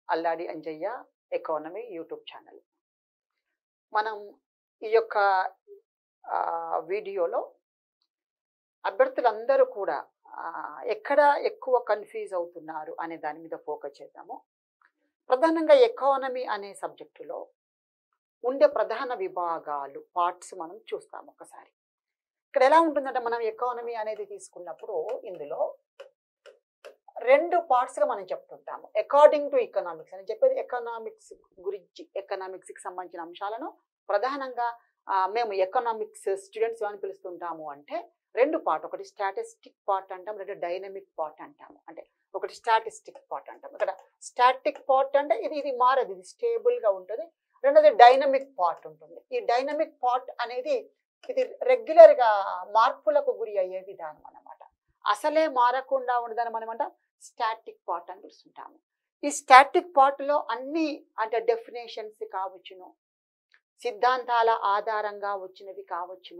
అల్లాడి Anjaiah economy YouTube channel మనం ఈ యొక్క ఆ, వీడియోలో అభ్యర్థులందరూ కూడా ఆ, ఎక్కడ ఎక్కువ కన్ఫ్యూజ్ అవుతున్నారు అనే దాని మీద ఫోకస్ చేద్దాము ప్రధానంగా ఎకానమీ అనే సబ్జెక్టులో ఉండే ప్రధాన విభాగాలు పార్ట్స్ మనం చూస్తాం ఒకసారి ఇక్కడ ఎలా ఉంటుందంటే మనం ఎకానమీ అనేది తీసుకున్నప్పుడు ఇందులో రెండు పార్ట్స్గా మనం చెప్తుంటాము అకార్డింగ్ టు ఎకనామిక్స్ అని చెప్పేది ఎకనామిక్స్ గురించి ఎకనామిక్స్కి సంబంధించిన అంశాలను ప్రధానంగా ఆ, మేము ఎకనామిక్స్ స్టూడెంట్స్ అని పిలుస్తుంటాము అంటే రెండు పార్ట్ ఒకటి స్టాటిస్టిక్ పార్ట్ అంటాం రెండు డైనమిక్ పార్ట్ అంటాము అంటే ఒకటి స్టాటిస్టిక్ పార్ట్ అంటాం ఇక్కడ స్టాటిక్ పార్ట్ అంటే ఇది ఇది మారదు ఇది స్టేబుల్గా ఉంటుంది రెండోది డైనమిక్ పార్ట్ ఉంటుంది ఈ డైనమిక్ పార్ట్ అనేది ఇది రెగ్యులర్గా మార్పులకు గురి అయ్యే విధానం అన్నమాట అసలే మారకుండా ఉండదని మనం అంటాం స్టాటిక్ పార్ట్ అని పిలుస్తుంటాము ఈ స్టాటిక్ పార్ట్లో అన్ని అంటే డెఫినేషన్స్ కావచ్చును సిద్ధాంతాల ఆధారంగా వచ్చినవి కావచ్చును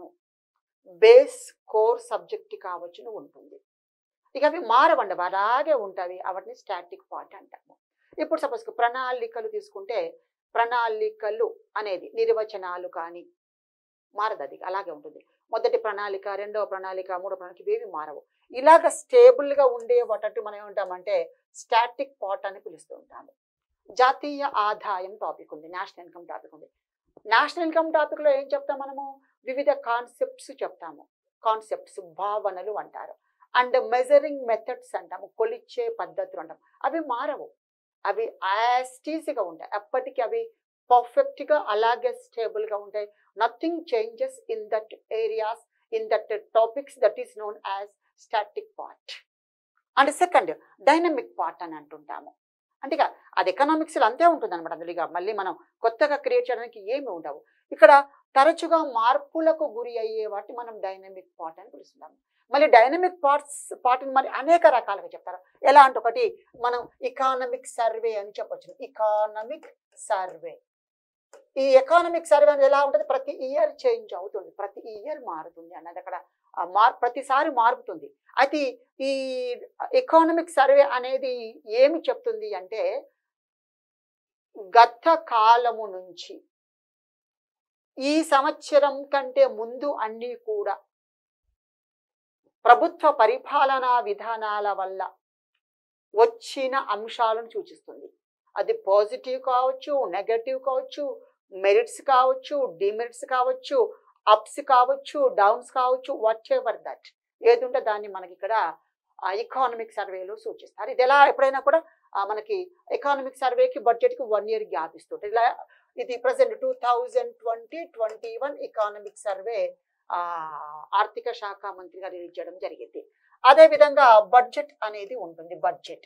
బేస్ కోర్ సబ్జెక్ట్ కావచ్చును ఉంటుంది ఇక అవి మారవండి అవి అలాగే ఉంటాయి వాటిని స్టాటిక్ పార్ట్ అంటాము ఇప్పుడు సపోజ్ ప్రణాళికలు తీసుకుంటే ప్రణాళికలు అనేది నిర్వచనాలు కానీ మారదు అది అలాగే ఉంటుంది మొదటి ప్రణాళిక రెండవ ప్రణాళిక మూడవ ప్రణాళిక ఇవేవి మారవు ఇలాగ స్టేబుల్గా ఉండే వాటి మనం ఏమంటామంటే స్టాటిక్ పార్ట్ అని పిలుస్తూ ఉంటాము జాతీయ ఆదాయం టాపిక్ ఉంది నేషనల్ ఇన్కమ్ టాపిక్ ఉంది నేషనల్ ఇన్కమ్ టాపిక్లో ఏం చెప్తాం మనము వివిధ కాన్సెప్ట్స్ చెప్తాము కాన్సెప్ట్స్ భావనలు అంటారు అండ్ మెజరింగ్ మెథడ్స్ అంటాము కొలిచే పద్ధతులు అంటాం అవి మారవు అవి యాస్టీస్గా ఉంటాయి అప్పటికి అవి పర్ఫెక్ట్గా అలాగే స్టేబుల్గా ఉంటాయి nothing changes in that areas in that topics that is known as static part and second dynamic part అని అంటుంటాము అంటే ఇక అది ఎకనామిక్స్లో అంతే ఉంటుంది అనమాట అందులో ఇక మళ్ళీ మనం కొత్తగా క్రియేట్ చేయడానికి ఏమి ఉండవు ఇక్కడ తరచుగా మార్పులకు గురి అయ్యే వాటి మనం డైనమిక్ పార్ట్ అని పిలుస్తున్నాము మళ్ళీ డైనమిక్ పార్ట్స్ పార్ట్ని మరి అనేక రకాలుగా చెప్తారు ఎలా అంటే ఒకటి మనం ఇకానమిక్ సర్వే అని చెప్పొచ్చు ఇకానమిక్ సర్వే ఈ ఎకానమిక్ సర్వే అనేది ఎలా ఉంటుంది ప్రతి ఇయర్ చేంజ్ అవుతుంది ప్రతి ఇయర్ మారుతుంది అన్నది అక్కడ ఆ మార్ ప్రతిసారి మారుతుంది అయితే ఈ ఎకానమిక్ సర్వే అనేది ఏమి చెప్తుంది అంటే గత కాలము నుంచి ఈ సంవత్సరం కంటే ముందు అన్నీ కూడా ప్రభుత్వ పరిపాలనా విధానాల వల్ల వచ్చిన అంశాలను సూచిస్తుంది అది పాజిటివ్ కావచ్చు నెగటివ్ కావచ్చు మెరిట్స్ కావచ్చు డిమెరిట్స్ కావచ్చు అప్స్ కావచ్చు డౌన్స్ కావచ్చు వాట్ ఎవర్ దట్ ఏది ఉంటే దాన్ని మనకి ఇక్కడ ఎకానమిక్ సర్వేలో సూచిస్తారు ఇది ఎలా ఎప్పుడైనా కూడా ఆ, మనకి ఎకానమిక్ సర్వేకి బడ్జెట్కి వన్ ఇయర్ గ్యాప్ ఇస్తుంటుంది ఇలా ఇది present two thousand twenty twenty one economic survey ఆర్థిక శాఖ మంత్రిగా రిలీజ్ చేయడం జరిగింది అదేవిధంగా బడ్జెట్ అనేది ఉంటుంది బడ్జెట్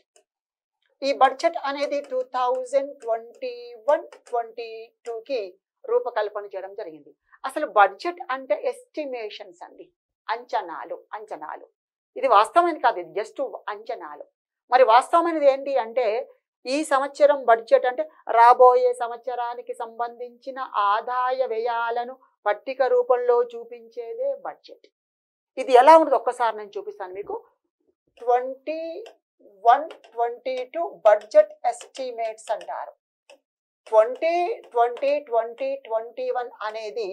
ఈ బడ్జెట్ అనేది two thousand twenty one twenty టూకి రూపకల్పన చేయడం జరిగింది అసలు బడ్జెట్ అంటే ఎస్టిమేషన్స్ అండి అంచనాలు అంచనాలు ఇది వాస్తవమైనది కాదు ఇది జస్ట్ అంచనాలు మరి వాస్తవమైనది ఏంటి అంటే ఈ సంవత్సరం బడ్జెట్ అంటే రాబోయే సంవత్సరానికి సంబంధించిన ఆదాయ వ్యయాలను పట్టిక రూపంలో చూపించేదే బడ్జెట్ ఇది ఎలా ఉంటుంది ఒక్కసారి నేను చూపిస్తాను మీకు twenty one twenty two budget estimates అంటారు twenty twenty twenty twenty one అనేది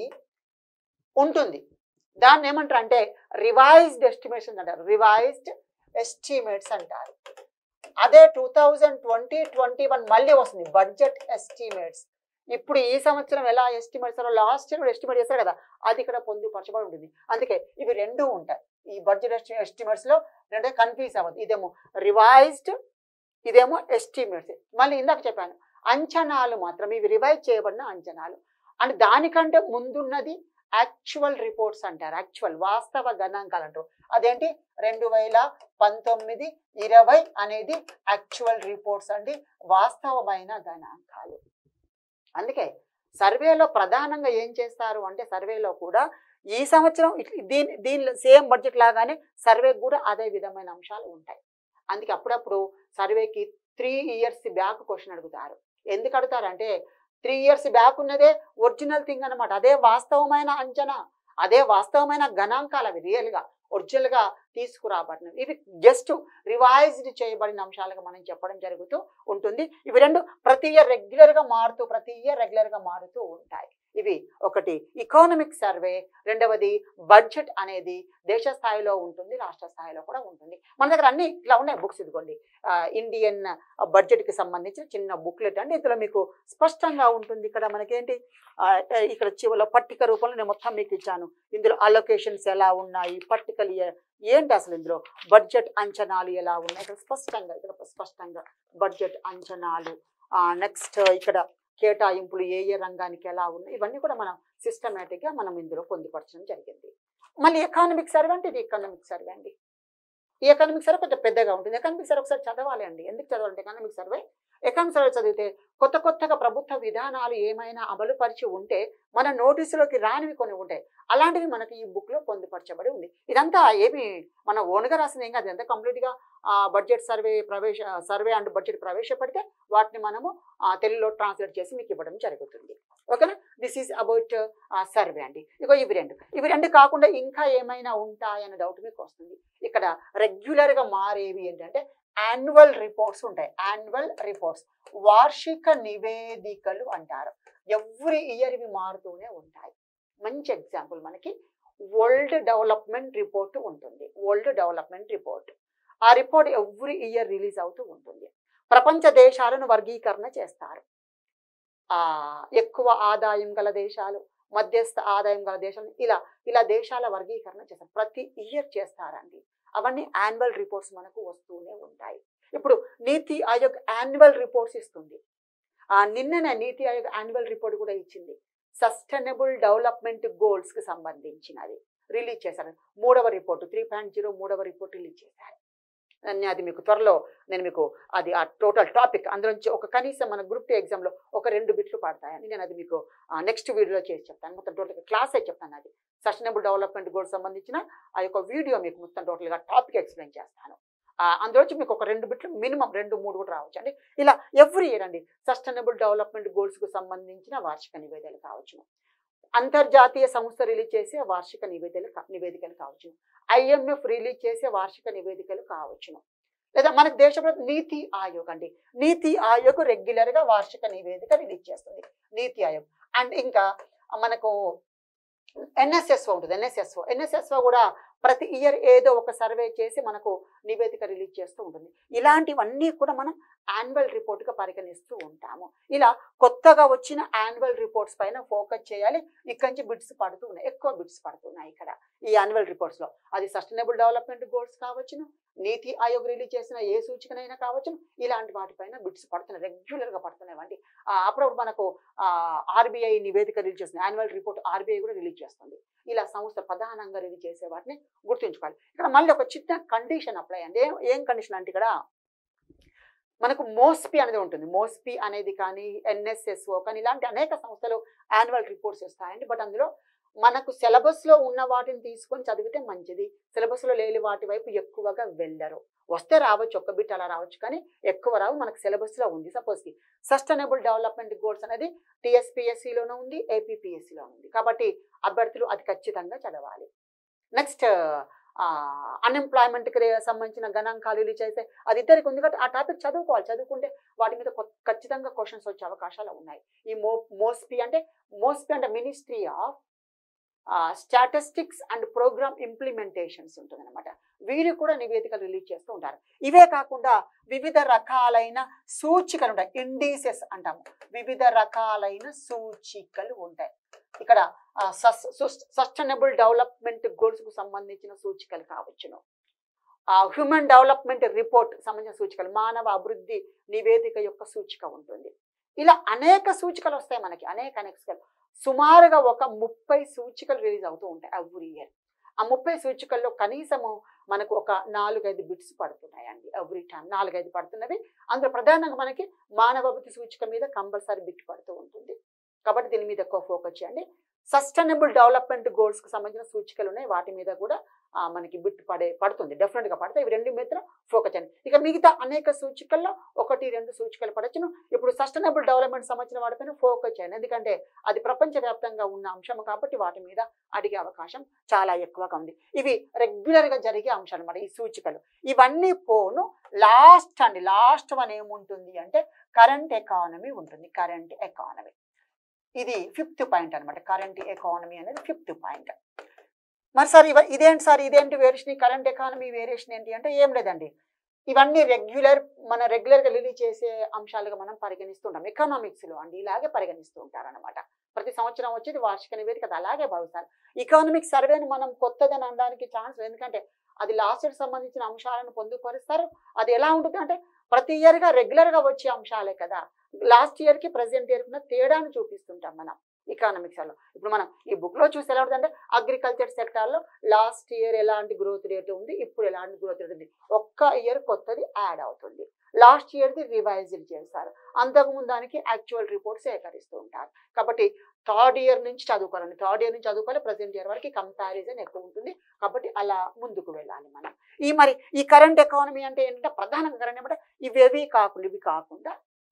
ఉంటుంది దాన్ని ఏమంటారు అంటే రివైజ్డ్ ఎస్టిమేషన్ అంటారు రివైజ్డ్ ఎస్టిమేట్స్ అంటారు అదే two thousand twenty twenty one మళ్ళీ వస్తుంది బడ్జెట్ ఎస్టిమేట్స్ ఇప్పుడు ఈ సంవత్సరం ఎలా ఎస్టిమేట్ చేస్తారో లాస్ట్ ఇయర్ ఎస్టిమేట్ చేస్తారు కదా అది ఇక్కడ పొందుపరచబడి ఉంటుంది అందుకే ఇవి రెండు ఉంటాయి ఈ బడ్జెట్ ఎస్టిమేట్స్లో రెండే కన్ఫ్యూజ్ అవ్వదు ఇదేమో రివైజ్డ్ ఇదేమో ఎస్టిమేట్స్ మళ్ళీ ఇందాక చెప్పాను అంచనాలు మాత్రం ఇవి రివైజ్ చేయబడిన అంచనాలు అండ్ దానికంటే ముందున్నది యాక్చువల్ రిపోర్ట్స్ అంటారు యాక్చువల్ వాస్తవ గణాంకాలు అంటారు అదేంటి రెండు వేల పంతొమ్మిది ఇరవై అనేది యాక్చువల్ రిపోర్ట్స్ అండి వాస్తవమైన గణాంకాలు అందుకే సర్వేలో ప్రధానంగా ఏం చేస్తారు అంటే సర్వేలో కూడా ఈ సంవత్సరం ఇట్ల- దీని దీనిలో సేమ్ బడ్జెట్ లాగానే సర్వేకి కూడా అదే విధమైన అంశాలు ఉంటాయి అందుకే అప్పుడప్పుడు సర్వేకి త్రీ ఇయర్స్ బ్యాక్ క్వశ్చన్ అడుగుతారు ఎందుకు అడుగుతారంటే త్రీ ఇయర్స్ బ్యాక్ ఉన్నదే ఒరిజినల్ థింగ్ అన్నమాట అదే వాస్తవమైన అంచనా అదే వాస్తవమైన గణాంకాలు అవి రియల్గా ఒరిజినల్గా తీసుకురాబడినవి ఇవి జస్ట్ రివైజ్డ్ చేయబడిన అంశాలుగా మనం చెప్పడం జరుగుతూ ఉంటుంది ఇవి రెండు ప్రతి ఇయర్ రెగ్యులర్గా మారుతూ ప్రతి ఇయర్ రెగ్యులర్గా మారుతూ ఉంటాయి ఇవి ఒకటి ఎకానమిక్ సర్వే రెండవది బడ్జెట్ అనేది దేశ స్థాయిలో ఉంటుంది రాష్ట్ర స్థాయిలో కూడా ఉంటుంది మన దగ్గర అన్ని ఇట్లా ఉన్నాయి బుక్స్ ఇదిగోండి ఆ, ఇండియన్ బడ్జెట్కి సంబంధించిన చిన్న బుక్లెట్ అండి ఇందులో మీకు స్పష్టంగా ఉంటుంది ఇక్కడ మనకేంటి ఆ, ఇక్కడ చివరిలో పట్టిక రూపంలో నేను మొత్తం మీకు ఇచ్చాను ఇందులో అలొకేషన్స్ ఎలా ఉన్నాయి పట్టికలు ఏ- ఏంటి అసలు ఇందులో బడ్జెట్ అంచనాలు ఎలా ఉన్నాయి ఇక్కడ స్పష్టంగా ఇక్కడ స్పష్టంగా బడ్జెట్ అంచనాలు నెక్స్ట్ ఇక్కడ కేటాయింపులు ఏ ఏ రంగానికి ఎలా ఉన్నాయి ఇవన్నీ కూడా మనం సిస్టమేటిక్గా మనం ఇందులో పొందుపరచడం జరిగింది మళ్ళీ ఎకానమిక్ సర్వే అంటే ఇది ఎకానమిక్ సర్వే అండి ఈ ఎకానమిక్ సర్వే కొంచెం పెద్దగా ఉంటుంది ఎకానమిక్ సర్వే ఒకసారి చదవాలి అండి ఎందుకు చదవాలంటే ఎకానమిక్ సర్వే ఎకానమిక్ సర్వే చదివితే కొత్త కొత్తగా ప్రభుత్వ విధానాలు ఏమైనా అమలుపరిచి ఉంటే మన నోటీసులోకి రానివి కొన్ని ఉంటాయి అలాంటివి మనకి ఈ బుక్లో పొందుపరచబడి ఉంది ఇదంతా ఏమి మన ఓన్గా రాసింది ఏం కాదు ఎంత కంప్లీట్గా బడ్జెట్ సర్వే ప్రవేశ సర్వే అండ్ బడ్జెట్ ప్రవేశపెడితే వాటిని మనము ఆ, తెలుగులో ట్రాన్స్లేట్ చేసి మీకు ఇవ్వడం జరుగుతుంది ఓకేనా దిస్ ఈజ్ అబౌట్ సర్వే అండి ఇగో ఇవి రెండు ఇవి రెండు కాకుండా ఇంకా ఏమైనా ఉంటాయన్న డౌట్ మీకు వస్తుంది ఇక్కడ రెగ్యులర్గా మారేవి ఏంటంటే యాన్యువల్ రిపోర్ట్స్ ఉంటాయి యాన్యువల్ రిపోర్ట్స్ వార్షిక నివేదికలు అంటారు ఎవ్రీ ఇయర్ ఇవి మారుతూనే ఉంటాయి మంచి ఎగ్జాంపుల్ మనకి వరల్డ్ డెవలప్మెంట్ రిపోర్ట్ ఉంటుంది వరల్డ్ డెవలప్మెంట్ రిపోర్ట్ ఆ రిపోర్ట్ ఎవ్రీ ఇయర్ రిలీజ్ అవుతూ ఉంటుంది ప్రపంచ దేశాలను వర్గీకరణ చేస్తారు ఆ ఎక్కువ ఆదాయం గల దేశాలు మధ్యస్థ ఆదాయం గల దేశాలు ఇలా ఇలా దేశాల వర్గీకరణ చేస్తారు ప్రతి ఇయర్ చేస్తారండి అవన్నీ యాన్యువల్ రిపోర్ట్స్ మనకు వస్తూనే ఉంటాయి ఇప్పుడు నీతి ఆయోగ్ యాన్యువల్ రిపోర్ట్స్ ఇస్తుంది ఆ నిన్ననే నీతి ఆయోగ్ యాన్యువల్ రిపోర్ట్ కూడా ఇచ్చింది సస్టైనబుల్ డెవలప్మెంట్ గోల్స్ కి సంబంధించినది రిలీజ్ చేశారు మూడవ రిపోర్టు త్రీ పాయింట్ జీరో మూడవ రిపోర్ట్ రిలీజ్ చేశారు నేను అది మీకు త్వరలో నేను మీకు అది ఆ టోటల్ టాపిక్ అందులోంచి ఒక కనీసం మన గ్రూప్ టూ ఎగ్జామ్లో ఒక రెండు బిట్లు పడతాయని నేను అది మీకు నెక్స్ట్ వీడియోలో చేసి చెప్తాను మొత్తం టోటల్ క్లాస్ అయితే చెప్తాను అది సస్టైనబుల్ డెవలప్మెంట్ గోల్స్ సంబంధించిన ఆ యొక్క వీడియో మీకు మొత్తం టోటల్గా టాపిక్ ఎక్స్ప్లెయిన్ చేస్తాను ఆ, అందులోంచి మీకు ఒక రెండు బిట్లు మినిమం రెండు మూడు కూడా రావచ్చు అండి ఇలా ఎవ్రీ ఇయర్ అండి సస్టైనబుల్ డెవలప్మెంట్ గోల్స్కు సంబంధించిన వార్షిక నివేదికలు కావచ్చు అంతర్జాతీయ సంస్థ రిలీజ్ చేసే వార్షిక నివేదికలు కా- నివేదికలు కావచ్చు ఐఎంఎఫ్ రిలీజ్ చేసే వార్షిక నివేదికలు కావచ్చును లేదా మనకు దేశంలో నీతి ఆయోగ్ అండి నీతి ఆయోగ్ రెగ్యులర్గా వార్షిక నివేదిక రిలీజ్ చేస్తుంది నీతి ఆయోగ్ అండ్ ఇంకా మనకు ఎన్ఎస్ఎస్ఓ ఉంటుంది ఎన్ఎస్ఎస్ఓ ఎన్ఎస్ఎస్ఓ కూడా ప్రతి ఇయర్ ఏదో ఒక సర్వే చేసి మనకు నివేదిక రిలీజ్ చేస్తూ ఉంటుంది ఇలాంటివన్నీ కూడా మనం యాన్యువల్ రిపోర్ట్గా పరిగణిస్తూ ఉంటాము ఇలా కొత్తగా వచ్చిన యాన్యువల్ రిపోర్ట్స్ పైన ఫోకస్ చేయాలి ఇక్కడి నుంచి బిడ్స్ పడుతూ ఉన్నాయి ఎక్కువ బిడ్స్ పడుతున్నాయి ఇక్కడ ఈ యాన్యువల్ రిపోర్ట్స్లో అది సస్టైనబుల్ డెవలప్మెంట్ గోల్స్ కావచ్చును నీతి ఆయోగ్ రిలీజ్ చేసిన ఏ సూచికనైనా కావచ్చును ఇలాంటి వాటిపైన బిడ్స్ పడుతున్నాయి రెగ్యులర్గా పడుతున్నాయి అండి అప్పుడప్పుడు మనకు ఆర్బీఐ నివేదిక రిలీజ్ చేస్తుంది యాన్యువల్ రిపోర్ట్ ఆర్బీఐ కూడా రిలీజ్ చేస్తుంది ఇలా సంస్థ ప్రధానంగా రిలీజ్ చేసే వాటిని గుర్తుంచుకోవాలి ఇక్కడ మళ్ళీ ఒక చిన్న కండిషన్ అప్లై అండి ఏం ఏం కండిషన్ అంటే ఇక్కడ మనకు మోస్పీ అనేది ఉంటుంది మోస్పీ అనేది కానీ ఎన్ఎస్ఎస్ఓ కానీ ఇలాంటి అనేక సంస్థలు యాన్యువల్ రిపోర్ట్స్ ఇస్తాయండి బట్ అందులో మనకు సిలబస్లో ఉన్న వాటిని తీసుకొని చదివితే మంచిది సిలబస్లో లేని వాటి వైపు ఎక్కువగా వెళ్ళరు వస్తే రావచ్చు ఒక్క బిట్ అలా రావచ్చు కానీ ఎక్కువ రావు మనకు సిలబస్లో ఉంది సపోజ్కి సస్టైనబుల్ డెవలప్మెంట్ గోల్స్ అనేది టీఎస్పిఎస్సిలోనూ ఉంది ఏపీపీఎస్సిలో ఉంది కాబట్టి అభ్యర్థులు అది ఖచ్చితంగా చదవాలి నెక్స్ట్ అన్ఎంప్లాయ్మెంట్కి సంబంధించిన గణాంకాలు రిలీజ్ అయితే అది ఇద్దరికి ఉంది కాబట్టి ఆ టాపిక్ చదువుకోవాలి చదువుకుంటే వాటి మీద కొ- ఖచ్చితంగా క్వశ్చన్స్ వచ్చే అవకాశాలు ఉన్నాయి ఈ మో మోస్పీ అంటే మోస్పీ అంటే ministry of statistics and programme implementations ఉంటుంది అనమాట వీరు కూడా నివేదికలు రిలీజ్ చేస్తూ ఉంటారు ఇవే కాకుండా వివిధ రకాలైన సూచికలు ఉంటాయి ఇండీసెస్ అంటాము వివిధ రకాలైన సూచికలు ఉంటాయి ఇక్కడ సస్టైనబుల్ డెవలప్మెంట్ గోల్స్కు సంబంధించిన సూచికలు కావచ్చును హ్యూమన్ డెవలప్మెంట్ రిపోర్ట్ సంబంధించిన సూచికలు మానవ అభివృద్ధి నివేదిక యొక్క సూచిక ఉంటుంది ఇలా అనేక సూచికలు వస్తాయి మనకి అనేక అనేక సూచికలు సుమారుగా ఒక ముప్పై సూచికలు రిలీజ్ అవుతూ ఉంటాయి ఎవ్రీ ఇయర్ ఆ ముప్పై సూచికల్లో కనీసము మనకు ఒక నాలుగైదు బిట్స్ పడుతున్నాయండి ఎవ్రీ టైం నాలుగైదు పడుతున్నవి అందులో ప్రధానంగా మనకి మానవ అభివృద్ధి సూచిక మీద కంపల్సరీ బిట్ పడుతూ ఉంటుంది కాబట్టి దీని మీద ఎక్కువ ఫోకస్ చేయండి సస్టైనబుల్ డెవలప్మెంట్ గోల్స్కి సంబంధించిన సూచికలు ఉన్నాయి వాటి మీద కూడా ఆ, మనకి బిట్ పడే పడుతుంది డెఫినెట్గా పడతాయి ఇవి రెండు మీద ఫోకస్ చేయండి ఇక మిగతా అనేక సూచికల్లో ఒకటి రెండు సూచికలు పడచ్చును ఇప్పుడు సస్టైనబుల్ డెవలప్మెంట్ సంబంధించిన వాటిపైన ఫోకస్ చేయండి ఎందుకంటే అది ప్రపంచవ్యాప్తంగా ఉన్న అంశం కాబట్టి వాటి మీద అడిగే అవకాశం చాలా ఎక్కువగా ఉంది ఇవి రెగ్యులర్గా జరిగే అంశాలు అన్నమాట ఈ సూచికలు ఇవన్నీ పోను లాస్ట్ అండి లాస్ట్ వన్ ఏముంటుంది అంటే కరెంట్ ఎకానమీ ఉంటుంది కరెంట్ ఎకానమీ ఇది ఫిఫ్త్ పాయింట్ అన్నమాట కరెంట్ ఎకానమీ అనేది ఫిఫ్త్ పాయింట్ మరి సార్ ఇవ ఇదేంటి సార్ ఇదేంటి వేరియేషన్ ఈ కరెంట్ ఎకానమీ వేరియేషన్ ఏంటి అంటే ఏం లేదండి ఇవన్నీ రెగ్యులర్ మన రెగ్యులర్గా రిలీజ్ చేసే అంశాలుగా మనం పరిగణిస్తుంటాం ఎకనామిక్స్లో అండి ఇలాగే పరిగణిస్తూ ఉంటారన్నమాట ప్రతి సంవత్సరం వచ్చేది వార్షిక నివేదిక అది అలాగే భావిస్తారు ఎకనామిక్ సర్వేని మనం కొత్తదని అనడానికి ఛాన్స్ లేదు ఎందుకంటే అది లాస్ట్ ఇయర్ సంబంధించిన అంశాలను పొందుపరుస్తారు అది ఎలా ఉంటుంది అంటే ప్రతి ఇయర్గా రెగ్యులర్గా వచ్చే అంశాలే కదా లాస్ట్ ఇయర్కి ప్రజెంట్ ఇయర్కి ఉన్న తేడాను చూపిస్తుంటాం మనం ఎకానమిక్స్ లో ఇప్పుడు మనం ఈ బుక్లో చూసి ఎలా ఉంటుందంటే అగ్రికల్చర్ సెక్టార్లో లాస్ట్ ఇయర్ ఎలాంటి గ్రోత్ రేట్ ఉంది ఇప్పుడు ఎలాంటి గ్రోత్ రేట్ ఉంది ఒక్క ఇయర్ కొత్తది యాడ్ అవుతుంది లాస్ట్ ఇయర్ది రివైజ్డ్ చేస్తారు అంతకుముందు దానికి యాక్చువల్ రిపోర్ట్ సేకరిస్తూ ఉంటారు కాబట్టి థర్డ్ ఇయర్ నుంచి చదువుకోవాలండి థర్డ్ ఇయర్ నుంచి చదువుకోవాలి ప్రజెంట్ ఇయర్ వరకు కంపారిజన్ ఎక్కువ ఉంటుంది కాబట్టి అలా ముందుకు వెళ్ళాలి మనం ఈ మరి ఈ కరెంట్ ఎకానమీ అంటే ఏంటంటే ప్రధానంగా కరెంట్ ఏమంటే ఇవేవి కాకుండా ఇవి కాకుండా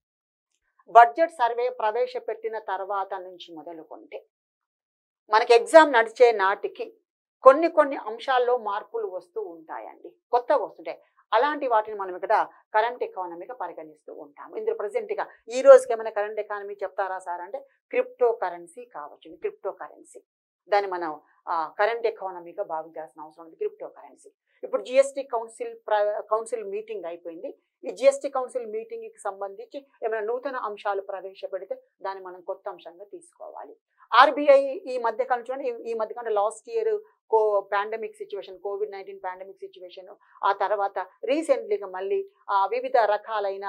బడ్జెట్ సర్వే ప్రవేశపెట్టిన తర్వాత నుంచి మొదలుకుంటే మనకి ఎగ్జామ్ నడిచే నాటికి కొన్ని కొన్ని అంశాల్లో మార్పులు వస్తూ ఉంటాయండి కొత్తగా వస్తుంటాయి అలాంటి వాటిని మనం ఇక్కడ కరెంట్ ఎకానమీగా పరిగణిస్తూ ఉంటాము ఇందులో ప్రజెంట్గా ఈ రోజుకి ఏమైనా కరెంట్ ఎకానమీ చెప్తారా సార్ అంటే క్రిప్టో కరెన్సీ కావచ్చు క్రిప్టో కరెన్సీ దాన్ని మనం కరెంట్ ఎకానమీగా భావించాల్సిన అవసరం ఉంది క్రిప్టో కరెన్సీ ఇప్పుడు జిఎస్టీ కౌన్సిల్ కౌన్సిల్ మీటింగ్ అయిపోయింది ఈ జిఎస్టీ కౌన్సిల్ మీటింగ్కి సంబంధించి ఏమైనా నూతన అంశాలు ప్రవేశపెడితే దాన్ని మనం కొత్త అంశంగా తీసుకోవాలి ఆర్బీఐ ఈ మధ్య కాలం చూడండి ఈ- ఈ మధ్య కాలం last year co pandemic situation Covid nineteen pandemic situation ఆ తర్వాత రీసెంట్లీగా మళ్ళీ ఆ, వివిధ రకాలైన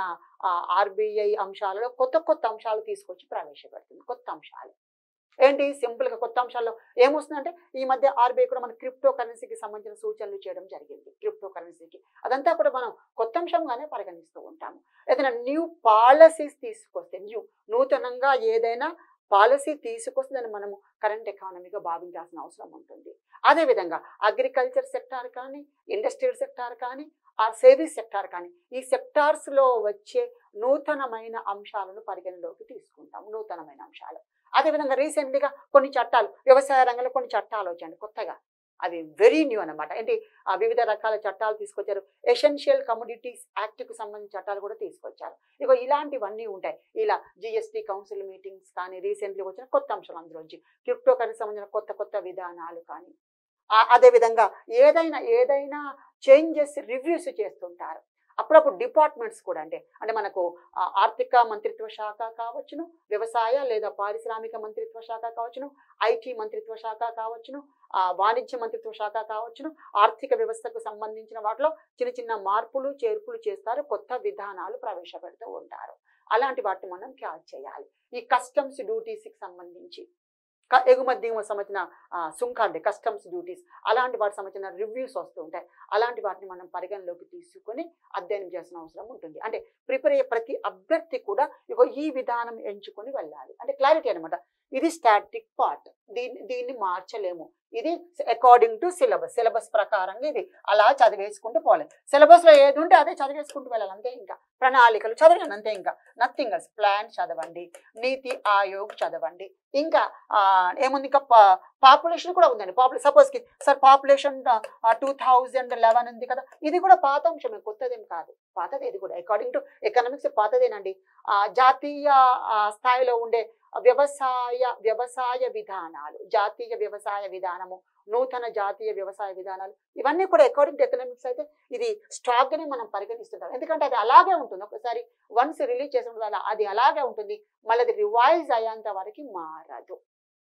ఆర్బీఐ అంశాలలో కొత్త కొత్త అంశాలు తీసుకొచ్చి ప్రవేశపెడుతుంది కొత్త అంశాలు ఏంటి సింపుల్గా కొత్త అంశాల్లో ఏమొస్తుందంటే ఈ మధ్య ఆర్బీఐ కూడా మన క్రిప్టో కరెన్సీకి సంబంధించిన సూచనలు చేయడం జరిగింది క్రిప్టో కరెన్సీకి అదంతా కూడా మనం కొత్త అంశంగానే పరిగణిస్తూ ఉంటాము ఏదైనా న్యూ పాలసీస్ తీసుకొస్తే న్యూ నూతనంగా ఏదైనా పాలసీ తీసుకొస్తే దాన్ని మనము కరెంట్ ఎకానమీగా భావించాల్సిన అవసరం ఉంటుంది అదేవిధంగా అగ్రికల్చర్ సెక్టార్ కానీ ఇండస్ట్రియల్ సెక్టార్ కానీ ఆ సర్వీస్ సెక్టార్ కానీ ఈ సెక్టార్స్లో వచ్చే నూతనమైన అంశాలను పరిగణలోకి తీసుకుంటాం నూతనమైన అంశాలు అదేవిధంగా రీసెంట్లీగా కొన్ని చట్టాలు వ్యవసాయ రంగంలో కొన్ని చట్టాలు వచ్చాయండి కొత్తగా అవి వెరీ న్యూ అన్నమాట ఏంటి ఆ వివిధ రకాల చట్టాలు తీసుకొచ్చారు ఎసెన్షియల్ కమోడిటీస్ యాక్ట్కి సంబంధించిన చట్టాలు కూడా తీసుకొచ్చారు ఇగో ఇలాంటివన్నీ ఉంటాయి ఇలా జిఎస్టీ కౌన్సిల్ మీటింగ్స్ కానీ రీసెంట్లీ వచ్చిన కొత్త అంశాలు అందులోంచి క్రిప్టో కరెన్సీ సంబంధించిన కొత్త కొత్త విధానాలు కానీ ఆ- అదేవిధంగా ఏదైనా ఏదైనా చేంజెస్ రివ్యూస్ చేస్తుంటారు అప్పుడప్పుడు డిపార్ట్మెంట్స్ కూడా అంటే అంటే మనకు ఆ, ఆర్థిక మంత్రిత్వ శాఖ కావచ్చును వ్యవసాయ లేదా పారిశ్రామిక మంత్రిత్వ శాఖ కావచ్చును ఐటీ మంత్రిత్వ శాఖ కావచ్చును ఆ, వాణిజ్య మంత్రిత్వ శాఖ కావచ్చును ఆర్థిక వ్యవస్థకు సంబంధించిన వాటిలో చిన్న చిన్న మార్పులు చేర్పులు చేస్తారు కొత్త విధానాలు ప్రవేశపెడుతూ ఉంటారు అలాంటి వాటిని మనం క్యాచ్ చేయాలి ఈ కస్టమ్స్ డ్యూటీస్కి సంబంధించి క- ఎగుమతి దిగుమతి సంబంధించిన ఆ, సుంకాలు కస్టమ్స్ డ్యూటీస్ అలాంటి వాటికి సంబంధించిన రివ్యూస్ వస్తూ ఉంటాయి అలాంటి వాటిని మనం పరిగణలోకి తీసుకొని అధ్యయనం చేసిన అవసరం ఉంటుంది అంటే ప్రిపేర్ అయ్యే ప్రతి అభ్యర్థి కూడా ఇగో ఈ విధానం ఎంచుకొని వెళ్ళాలి అంటే క్లారిటీ అనమాట ఇది స్టాటిక్ పార్ట్ దీన్ని దీన్ని మార్చలేము ఇది అకార్డింగ్ టు సిలబస్ సిలబస్ ప్రకారంగా ఇది అలా చదివేసుకుంటూ పోవాలి సిలబస్లో ఏది ఉంటే అదే చదివేసుకుంటూ వెళ్ళాలి అంతే ఇంకా ప్రణాళికలు చదవండి అంతే ఇంకా నథింగ్ ఎల్స్ ప్లాన్ చదవండి నీతి ఆయోగ్ చదవండి ఇంకా ఆ, ఏముంది ఇంకా పాపులేషన్ కూడా ఉందండి పాపులే సపోజ్కి sir population two thousand eleven ఉంది కదా ఇది కూడా పాత అంశమే కొత్తదేం కాదు పాతదే ఇది కూడా అకార్డింగ్ టు ఎకనామిక్స్ పాతదేనండి ఆ, జాతీయ ఆ, స్థాయిలో ఉండే వ్యవసాయ వ్యవసాయ విధానాలు జాతీయ వ్యవసాయ విధానము నూతన జాతీయ వ్యవసాయ విధానాలు ఇవన్నీ కూడా అకార్డింగ్ టు ఎకనామిక్స్ అయితే ఇది స్టాక్ ని మనం పరిగణిస్తుంటాం ఎందుకంటే అది అలాగే ఉంటుంది ఒకసారి వన్స్ రిలీజ్ చేసిన వల్ల అది అలాగే ఉంటుంది మళ్ళీ అది రివైజ్ అయ్యేంత వరకు మారదు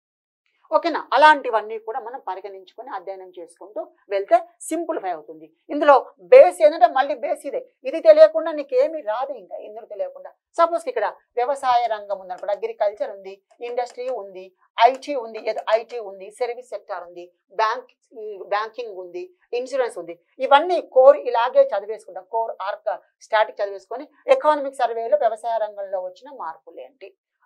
ఓకేనా అలాంటివన్నీ కూడా మనం పరిగణించుకొని అధ్యయనం చేసుకుంటూ వెళ్తే సింప్లిఫై అవుతుంది ఇందులో బేస్ ఏంటంటే మళ్ళీ బేస్ ఇదే ఇది తెలియకుండా నీకేమీ రాదు ఇంకా ఇందులో తెలియకుండా సపోజ్ ఇక్కడ వ్యవసాయ రంగం ఉంది అనుకోండి అగ్రికల్చర్ ఉంది ఇండస్ట్రీ ఉంది ఐటీ ఉంది ఏదో ఐటీ ఉంది సర్వీస్ సెక్టార్ ఉంది బ్యాంక్ బ్యాంకింగ్ ఉంది ఇన్సూరెన్స్ ఉంది ఇవన్నీ కోర్ ఇలాగే చదివేసుకుంటాం కోర్ ఆర్క్ స్టాటిక్ చదివేసుకొని ఎకానమిక్ సర్వేలో వ్యవసాయ రంగంలో వచ్చిన మార్పులు ఏంటి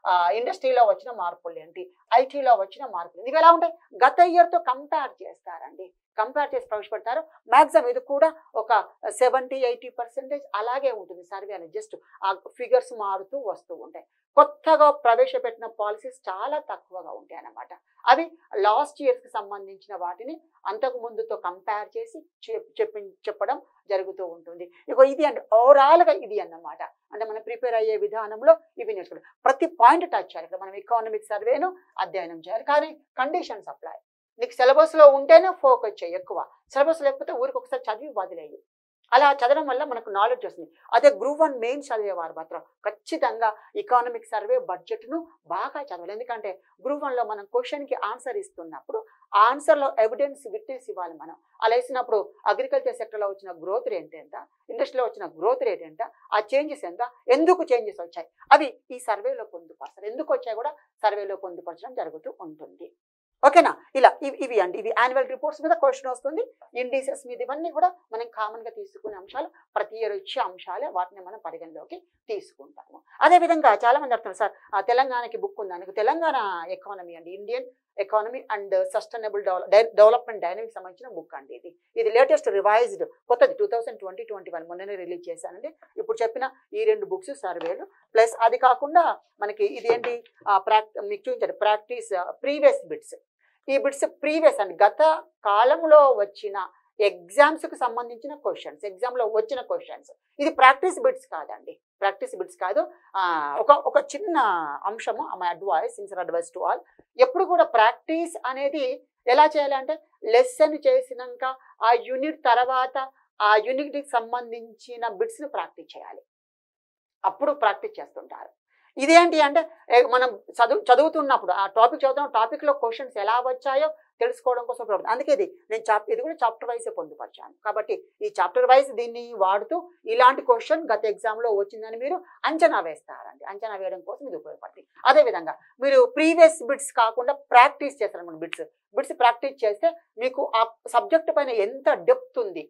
ఇండస్ట్రీలో వచ్చిన మార్పులు ఏంటి ఐటీలో వచ్చిన మార్పులు ఏంటి? ఇవి ఎలా ఉంటాయి గత ఇయర్తో కంపేర్ చేస్తారండి కంపేర్ చేసి ప్రవేశపెడతారు మ్యాక్సిమం ఇది కూడా ఒక సెవెంటీ ఎయిటీ పర్సెంటేజ్ అలాగే ఉంటుంది సర్వే అనేది జస్ట్ ఆ ఫిగర్స్ మారుతూ వస్తూ ఉంటాయి కొత్తగా ప్రవేశపెట్టిన పాలసీస్ చాలా తక్కువగా ఉంటాయి అన్నమాట అవి లాస్ట్ ఇయర్స్కి సంబంధించిన వాటిని అంతకు ముందుతో కంపేర్ చేసి చెప్- చెప్పి చెప్పడం జరుగుతూ ఉంటుంది ఇక ఇది అంటే ఓవరాల్గా ఇది అన్నమాట అంటే మనం ప్రిపేర్ అయ్యే విధానంలో ఇవి నేర్చుకోవాలి ప్రతి పాయింట్ టచ్ చేయాలి ఇక్కడ మనం ఎకానమిక్ సర్వేను అధ్యయనం చేయాలి కానీ కండిషన్స్ అప్లై నీకు సిలబస్లో ఉంటేనే ఫోకస్ చేయి ఎక్కువ సిలబస్ లేకపోతే ఊరికి ఒకసారి చదివి వదిలేయి అలా చదవడం వల్ల మనకు నాలెడ్జ్ వస్తుంది అదే గ్రూప్ వన్ మెయిన్ చదివేవారు మాత్రం ఖచ్చితంగా ఎకానమిక్ సర్వే బడ్జెట్ను బాగా చదవాలి ఎందుకంటే గ్రూప్ వన్లో మనం క్వశ్చన్కి ఆన్సర్ ఇస్తున్నప్పుడు ఆ ఆన్సర్లో ఎవిడెన్స్ విట్నెస్ ఇవ్వాలి మనం అలా ఇచ్చినప్పుడు అగ్రికల్చర్ సెక్టర్లో వచ్చిన గ్రోత్ రేట్ ఎంత ఇండస్ట్రీలో వచ్చిన గ్రోత్ రేట్ ఎంత ఆ చేంజెస్ ఎంత ఎందుకు చేంజెస్ వచ్చాయి అవి ఈ సర్వేలో పొందుపరచారు ఎందుకు వచ్చాయి కూడా సర్వేలో పొందుపరచడం జరుగుతూ ఉంటుంది ఓకేనా ఇలా ఇవి ఇవి అండి ఇవి యాన్యువల్ రిపోర్ట్స్ మీద క్వశ్చన్ వస్తుంది ఇండిసెస్ మీద ఇవన్నీ కూడా మనం కామన్గా తీసుకునే అంశాలు ప్రతి ఇయర్ వచ్చే అంశాలే వాటిని మనం పరిగణలోకి తీసుకుంటాము అదేవిధంగా చాలా మంది అడుగుతున్నారు సార్ ఆ తెలంగాణకి బుక్ ఉందా నీకు తెలంగాణ ఎకానమీ అండి Indian economy and sustainable development dynamic సంబంధించిన బుక్ అండి ఇది ఇది లేటెస్ట్ రివైజ్డ్ కొత్తది two thousand twenty twenty one మొన్ననే రిలీజ్ చేశానండి ఇప్పుడు చెప్పిన ఈ రెండు బుక్స్ సర్వేలు ప్లస్ అది కాకుండా మనకి ఇది ఏంటి ప్రాక్ మీకు చూపించారు ప్రాక్టీస్ ప్రీవియస్ బిట్స్ ఈ బిట్స్ ప్రీవియస్ అండి గత కాలంలో వచ్చిన ఎగ్జామ్స్కి సంబంధించిన క్వశ్చన్స్ ఎగ్జామ్లో వచ్చిన క్వశ్చన్స్ ఇది ప్రాక్టీస్ బిట్స్ కాదండి ప్రాక్టీస్ బిట్స్ కాదు ఆ, ఒక ఒక చిన్న అంశము my advice sincere advice to all ఎప్పుడు కూడా ప్రాక్టీస్ అనేది ఎలా చేయాలంటే లెసన్ చేసినాక ఆ యూనిట్ తర్వాత ఆ యూనిట్కి సంబంధించిన బిట్స్ని ప్రాక్టీస్ చేయాలి అప్పుడు ప్రాక్టీస్ చేస్తుంటారు ఇదేంటి అంటే ఏ, మనం చదువు చదువుతున్నప్పుడు ఆ టాపిక్ చదువుతున్న టాపిక్లో క్వశ్చన్స్ ఎలా వచ్చాయో తెలుసుకోవడం కోసం ఉపయోగపడుతుంది అందుకే ఇది నేను చాప్ ఇది కూడా చాప్టర్ వైజ్ పొందుపరిచాను కాబట్టి ఈ చాప్టర్ వైజ్ దీన్ని వాడుతూ ఇలాంటి క్వశ్చన్ గత ఎగ్జామ్లో వచ్చిందని మీరు అంచనా వేస్తారండి అంచనా వేయడం కోసం ఇది ఉపయోగపడుతుంది అదేవిధంగా మీరు ప్రీవియస్ బిట్స్ కాకుండా ప్రాక్టీస్ చేస్తారన్నమాట బిట్స్ బిట్స్ ప్రాక్టీస్ చేస్తే మీకు ఆ సబ్జెక్ట్ పైన ఎంత డెప్త్ ఉంది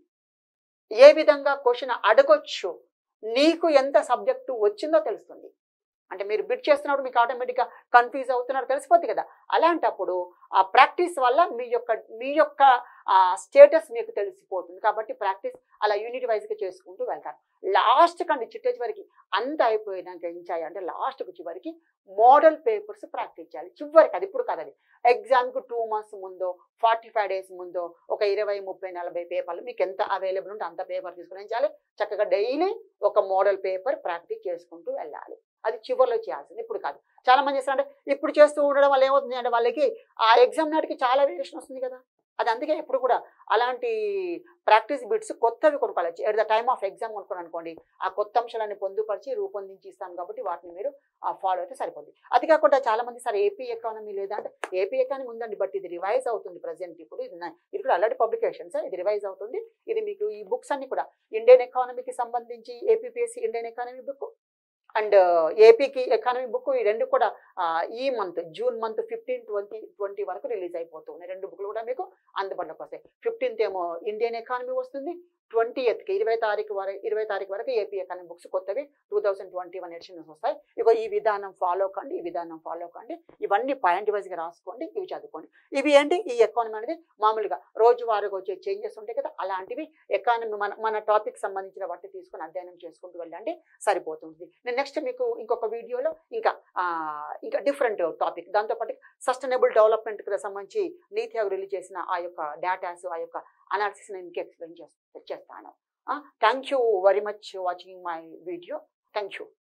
ఏ విధంగా క్వశ్చన్ అడగొచ్చు నీకు ఎంత సబ్జెక్టు వచ్చిందో తెలుస్తుంది అంటే మీరు బిట్ చేస్తున్నప్పుడు మీకు ఆటోమేటిక్గా కన్ఫ్యూజ్ అవుతున్నారు తెలిసిపోద్ది కదా అలాంటప్పుడు ఆ ప్రాక్టీస్ వల్ల మీ యొక్క మీ యొక్క స్టేటస్ మీకు తెలిసిపోతుంది కాబట్టి ప్రాక్టీస్ అలా యూనిట్ వైజ్గా చేసుకుంటూ వెళ్తారు లాస్ట్ కండి చిట్ట చివరికి అంత అయిపోయినాక ఏం చేయాలి అంటే లాస్ట్కి చివరికి మోడల్ పేపర్స్ ప్రాక్టీస్ చేయాలి చివరికి అది ఇప్పుడు కాదు అది ఎగ్జామ్కి టూ మంత్స్ ముందో ఫార్టీ ఫైవ్ డేస్ ముందో ఒక ఇరవై ముప్పై నలభై పేపర్లు మీకు ఎంత అవైలబుల్ ఉంటే అంత పేపర్ తీసుకుని ఏం చేయాలి చక్కగా డైలీ ఒక మోడల్ పేపర్ ప్రాక్టీస్ చేసుకుంటూ వెళ్ళాలి అది చివరిలో చేయాల్సింది ఇప్పుడు కాదు చాలా మంది చేస్తారంటే ఇప్పుడు చేస్తూ ఉండడం వల్ల ఏమవుతుంది అంటే వాళ్ళకి ఆ ఎగ్జామ్ నాటికి చాలా వేరియేషన్ వస్తుంది కదా అది అందుకే ఎప్పుడు కూడా అలాంటి ప్రాక్టీస్ బిట్స్ కొత్తవి కొనుక్కోవాలి at the time of exam కొనుక్కోను అనుకోండి ఆ కొత్త అంశాలన్నీ పొందుపరిచి రూపొందించి ఇస్తాం కాబట్టి వాటిని మీరు ఫాలో అయితే సరిపోద్ది అది కాకుండా చాలా మంది సార్ ఏపీ ఎకానమీ లేదా అంటే ఏపీ ఎకానమీ ఉందండి బట్ ఇది రివైజ్ అవుతుంది ప్రజెంట్ ఇప్పుడు ఇది నా- ఇది కూడా ఆల్రెడీ పబ్లికేషన్స్ ఇది రివైజ్ అవుతుంది ఇది మీకు ఈ బుక్స్ అన్ని కూడా ఇండియన్ ఎకానమీకి సంబంధించి APPSC Indian economy book and ఏపీకి ఎకానమీ బుక్ ఈ రెండు కూడా ఆ, ఈ month June month fifteen twenty twenty వరకు రిలీజ్ అయిపోతున్నాయి రెండు బుక్లు కూడా మీకు అందుబాటులోకి వస్తాయి ఫిఫ్టీన్త్ ఏమో ఇండియన్ ఎకానమీ వస్తుంది ట్వంటీ ఎయిత్కి ఇరవై తారీఖు వరకు ఇరవై తారీఖు వరకు ఏపీ ఎకానమీ బుక్స్ కొత్తవి two thousand twenty one editions వస్తాయి ఇక ఈ విధానం ఫాలో కండి ఈ విధానం ఫాలో కండి ఇవన్నీ పాయింట్ వైజ్గా రాసుకోండి ఇవి చదువుకోండి ఇవి ఏంటి ఈ ఎకానమీ అనేది మామూలుగా రోజువారీగా వచ్చే చేంజెస్ ఉంటాయి కదా అలాంటివి ఎకానమీ మన మన టాపిక్ సంబంధించిన వాటిని తీసుకొని అధ్యయనం చేసుకుంటూ వెళ్ళండి సరిపోతుంది నేను నెక్స్ట్ మీకు ఇంకొక వీడియోలో ఇంకా ఆ, ఇంకా డిఫరెంట్ టాపిక్ దాంతోపాటు సస్టైనబుల్ డెవలప్మెంట్కి సంబంధించి నీతి ఆయోగ్ రిలీజ్ చేసిన ఆ యొక్క డేటాస్ ఆ యొక్క అనాలిసిస్ నేను మీకు ఎక్స్ప్లెయిన్ చేస్తాను thank you very much watching my video thank you